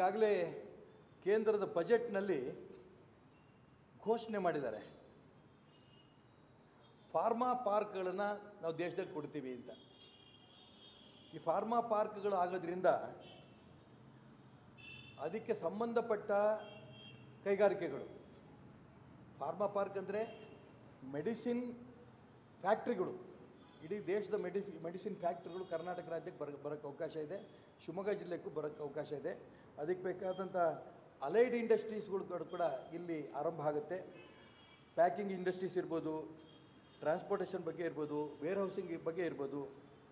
ಈಗಾಗಲೇ ಕೇಂದ್ರದ ಬಜೆಟ್ನಲ್ಲಿ ಘೋಷಣೆ ಮಾಡಿದ್ದಾರೆ ಫಾರ್ಮಾ ಪಾರ್ಕ್ಗಳನ್ನು ನಾವು ದೇಶದಲ್ಲಿ ಕೊಡ್ತೀವಿ ಅಂತ ಈ ಫಾರ್ಮಾ ಪಾರ್ಕ್ಗಳು ಆಗೋದ್ರಿಂದ ಅದಕ್ಕೆ ಸಂಬಂಧಪಟ್ಟ ಕೈಗಾರಿಕೆಗಳು ಫಾರ್ಮಾ ಪಾರ್ಕ್ ಅಂದರೆ ಮೆಡಿಸಿನ್ ಫ್ಯಾಕ್ಟ್ರಿಗಳು ಇಡೀ ದೇಶದ ಮೆಡಿ ಮೆಡಿಸಿನ್ ಫ್ಯಾಕ್ಟ್ರಿಗಳು ಕರ್ನಾಟಕ ರಾಜ್ಯಕ್ಕೆ ಬರ ಬರೋಕ್ಕೆ ಅವಕಾಶ ಇದೆ ಶಿವಮೊಗ್ಗ ಜಿಲ್ಲೆಗೂ ಬರೋಕ್ಕೆ ಅವಕಾಶ ಇದೆ ಅದಕ್ಕೆ ಬೇಕಾದಂಥ ಅಲೈಡ್ ಇಂಡಸ್ಟ್ರೀಸ್ಗಳು ಕೂಡ ಕೂಡ ಇಲ್ಲಿ ಆರಂಭ ಆಗುತ್ತೆ ಪ್ಯಾಕಿಂಗ್ ಇಂಡಸ್ಟ್ರೀಸ್ ಇರ್ಬೋದು ಟ್ರಾನ್ಸ್ಪೋರ್ಟೇಷನ್ ಬಗ್ಗೆ ಇರ್ಬೋದು ವೇರ್ ಹೌಸಿಂಗ್ ಬಗ್ಗೆ ಇರ್ಬೋದು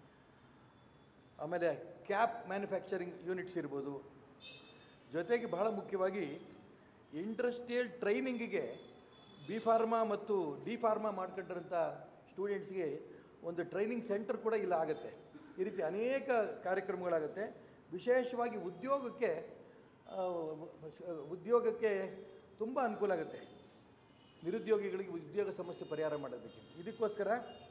ಆಮೇಲೆ ಕ್ಯಾಪ್ ಮ್ಯಾನುಫ್ಯಾಕ್ಚರಿಂಗ್ ಯೂನಿಟ್ಸ್ ಇರ್ಬೋದು ಜೊತೆಗೆ ಬಹಳ ಮುಖ್ಯವಾಗಿ ಇಂಡಸ್ಟ್ರಿಯಲ್ ಟ್ರೈನಿಂಗಿಗೆ ಬಿ ಫಾರ್ಮಾ ಮತ್ತು ಡಿ ಫಾರ್ಮಾ ಮಾಡ್ಕೊಂಡಿರೋಂಥ ಸ್ಟೂಡೆಂಟ್ಸ್ಗೆ ಒಂದು ಟ್ರೈನಿಂಗ್ ಸೆಂಟರ್ ಕೂಡ ಇಲ್ಲ ಆಗುತ್ತೆ ಈ ರೀತಿ ಅನೇಕ ಕಾರ್ಯಕ್ರಮಗಳಾಗುತ್ತೆ ವಿಶೇಷವಾಗಿ ಉದ್ಯೋಗಕ್ಕೆ ಆ, ಉದ್ಯೋಗಕ್ಕೆ ತುಂಬ ಅನುಕೂಲ ಆಗುತ್ತೆ ನಿರುದ್ಯೋಗಿಗಳಿಗೆ ಉದ್ಯೋಗ ಸಮಸ್ಯೆ ಪರಿಹಾರ ಮಾಡೋದಕ್ಕೆ ಇದಕ್ಕೋಸ್ಕರ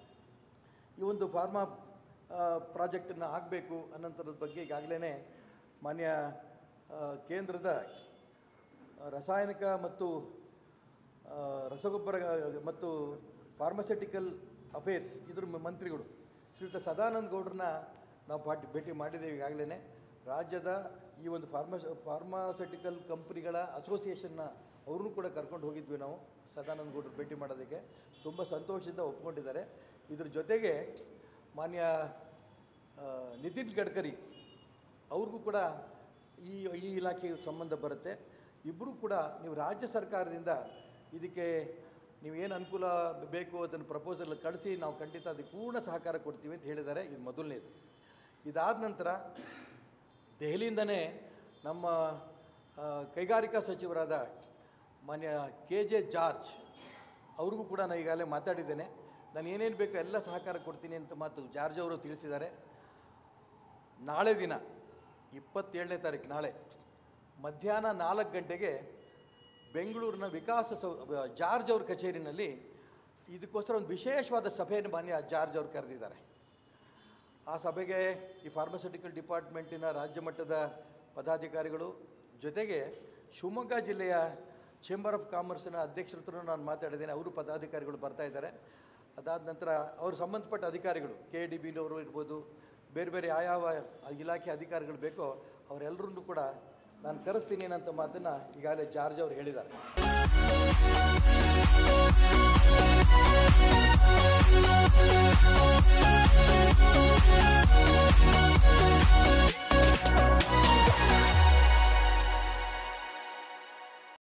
ಈ ಒಂದು ಫಾರ್ಮಾ ಪ್ರಾಜೆಕ್ಟನ್ನು ಆಗಬೇಕು ಅನ್ನೋಂಥದ್ರ ಬಗ್ಗೆ ಈಗಾಗಲೇ ಮಾನ್ಯ ಆ, ಕೇಂದ್ರದ ರಾಸಾಯನಿಕ ಮತ್ತು ಆ, ರಸಗೊಬ್ಬರ ಮತ್ತು ಫಾರ್ಮಸ್ಯೂಟಿಕಲ್ ಅಫೇರ್ಸ್ ಇದ್ರ ಮ- ಮಂತ್ರಿಗಳು ಶ್ರೀಯುತ ಸದಾನಂದ ಗೌಡ್ರನ್ನ ನಾವು ಪಾಟಿ ಭೇಟಿ ಮಾಡಿದ್ದೇವೆ ಈಗಾಗಲೇ ರಾಜ್ಯದ ಈ ಒಂದು ಫಾರ್ಮಸ್ ಫಾರ್ಮಾಸ್ಯೂಟಿಕಲ್ ಕಂಪ್ನಿಗಳ ಅಸೋಸಿಯೇಷನ್ನ ಅವ್ರನ್ನೂ ಕೂಡ ಕರ್ಕೊಂಡು ಹೋಗಿದ್ವಿ ನಾವು ಸದಾನಂದ ಗೌಡ್ರು ಭೇಟಿ ಮಾಡೋದಕ್ಕೆ ತುಂಬ ಸಂತೋಷದಿಂದ ಒಪ್ಕೊಂಡಿದ್ದಾರೆ ಇದ್ರ ಜೊತೆಗೆ ಮಾನ್ಯ ಆ, ನಿತಿನ್ ಗಡ್ಕರಿ ಅವ್ರಿಗೂ ಕೂಡ ಈ ಈ ಇಲಾಖೆಗೆ ಸಂಬಂಧ ಬರುತ್ತೆ ಇಬ್ಬರೂ ಕೂಡ ನೀವು ರಾಜ್ಯ ಸರ್ಕಾರದಿಂದ ಇದಕ್ಕೆ ನೀವೇನು ಅನುಕೂಲ ಬೇಕು ಅದನ್ನು ಪ್ರಪೋಸಲ್ ಕಳಿಸಿ ನಾವು ಖಂಡಿತ ಅದಕ್ಕೆ ಪೂರ್ಣ ಸಹಕಾರ ಕೊಡ್ತೀವಿ ಅಂತ ಹೇಳಿದ್ದಾರೆ ಇದು ಮೊದಲನೇದು ಇದಾದ ನಂತರ ದೆಹಲಿಯಿಂದನೇ ನಮ್ಮ ಆ, ಕೈಗಾರಿಕಾ ಸಚಿವರಾದ ಮಾನ್ಯ ಕೆ ಜೆ ಜಾರ್ಜ್ ಅವ್ರಿಗೂ ಕೂಡ ನಾನು ಈಗಾಗಲೇ ಮಾತಾಡಿದ್ದೇನೆ ನಾನು ಏನೇನು ಬೇಕೋ ಎಲ್ಲ ಸಹಕಾರ ಕೊಡ್ತೀನಿ ಅಂತ ಮಾತು ಜಾರ್ಜ್ ಅವರು ತಿಳಿಸಿದ್ದಾರೆ ನಾಳೆ ದಿನ ಇಪ್ಪತ್ತೇಳನೇ ತಾರೀಕು ನಾಳೆ ಮಧ್ಯಾಹ್ನ ನಾಲ್ಕು ಗಂಟೆಗೆ ಬೆಂಗಳೂರಿನ ವಿಕಾಸ ಸೌ ಜಾರ್ಜ್ ಅವ್ರ ಕಚೇರಿನಲ್ಲಿ ಇದಕ್ಕೋಸ್ಕರ ಒಂದು ವಿಶೇಷವಾದ ಸಭೆಯನ್ನು ಮಾನ್ಯ ಜಾರ್ಜ್ ಅವರು ಕರೆದಿದ್ದಾರೆ ಆ ಸಭೆಗೆ ಈ ಫಾರ್ಮಸ್ಯೂಟಿಕಲ್ ಡಿಪಾರ್ಟ್ಮೆಂಟಿನ ರಾಜ್ಯ ಮಟ್ಟದ ಪದಾಧಿಕಾರಿಗಳು ಜೊತೆಗೆ ಶಿವಮೊಗ್ಗ ಜಿಲ್ಲೆಯ ಚೇಂಬರ್ ಆಫ್ ಕಾಮರ್ಸ್ನ ಅಧ್ಯಕ್ಷರ ಹತ್ರ ನಾನು ಮಾತಾಡಿದ್ದೇನೆ ಅವರು ಪದಾಧಿಕಾರಿಗಳು ಬರ್ತಾ ಇದ್ದಾರೆ ಅದಾದ ನಂತರ ಅವರು ಸಂಬಂಧಪಟ್ಟ ಅಧಿಕಾರಿಗಳು ಕೆ ಡಿ ಬಿನವರು ಇರ್ಬೋದು ಬೇರೆ ಬೇರೆ ಯಾವ್ಯಾವ ಇಲಾಖೆ ಅಧಿಕಾರಿಗಳು ಬೇಕೋ ಅವರೆಲ್ಲರನ್ನೂ ಕೂಡ ನಾನು ಕರೆಸ್ತೀನಿ ಅನ್ನೋಂಥ ಮಾತನ್ನು ಈಗಾಗಲೇ ಜಾರ್ಜ್ ಅವರು ಹೇಳಿದ್ದಾರೆ Thank you.